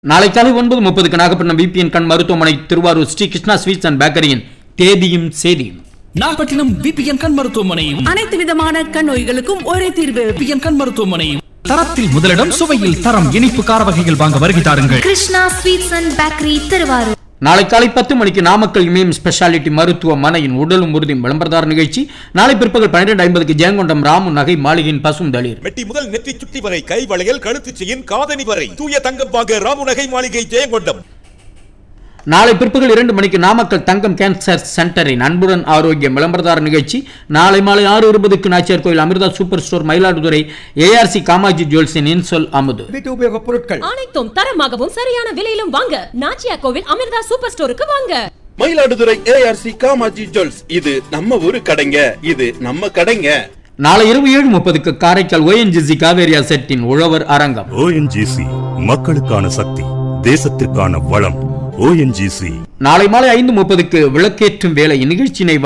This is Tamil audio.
நாளை காலை ஒன்பது முப்பதுக்கு நாகப்பட்டினம் விபிஎன் கண் மருத்துவமனை திருவாரூர் ஸ்ரீ கிருஷ்ணா ஸ்வீட்ஸ் அண்ட் பேக்கரியின் தேதியும் சேதியும் நாகப்பட்டினம் விபிஎன் கண் மருத்துவமனையும் அனைத்து விதமான கண் நோய்களுக்கும் ஒரே தீர்வு விபிஎன் கண் மருத்துவமனையும் தரத்தில் முதலிடம் சுவையில் தரம் இனிப்பு கார வகைகள் வாங்க வருகை தாருங்கள் Krishna sweets and bakery Thiruvarur நாளை காலை பத்து மணிக்கு நாமக்கல் இமயம் ஸ்பெஷாலிட்டி மருத்துவமனையின் உடலும் உறுதியும் விளம்பரதார நிகழ்ச்சி நாளை பிற்பகல் பன்னிரெண்டு ஐம்பதுக்கு ஜெயங்கொண்டம் ராமு நகை மாளிகையின் பசும் தளிர் மெட்டி முதல் நெற்றி சுட்டி வரை கை வளையல் கழுத்து செயின் காதணி வரை தூய தங்கம் வாங்க ராமுநகை மாளிகை ஜெயங்கொண்டம் நாளை பிற்பகல் இரண்டு மணிக்கு நாமக்கல் தங்கம் கேன்சர் சென்டரின் அன்புடன் ஆரோக்கியம் விளம்பரதார நிகழ்ச்சி நாளை மாலை ஆறு இருபதுக்கு Nachiyar Koil Amirtha super store Mayiladuthurai ARC காமாஜி ஜுவல்ஸின் இன்சொல் அமுது வீட்டு உபயோகப் பொருட்கள் அனைத்தும் தரமாகவும் சரியான விலையிலும் வாங்க நாச்சியா கோவில் அமிர்தா சூப்பர் ஸ்டோருக்கு வாங்க மயிலாடுதுறை ஏஆர்சி காமாஜி ஜுவல்ஸ் இது நம்ம ஊரு கடைங்க இது நம்ம கடைங்க நாளை இரவு ஏழு முப்பதுக்கு காரைக்கால் ஓஎன்ஜிசி காவேரியா செட்டின் உழவர் அரங்கம் ஓஎன்ஜிசி மக்களுக்கான சக்தி தேசத்திற்கான வளம் ஓஎன்ஜிசி நாளை மாலை ஐந்து முப்பதுக்கு விளக்கேற்றும் வேலை நிகழ்ச்சியினை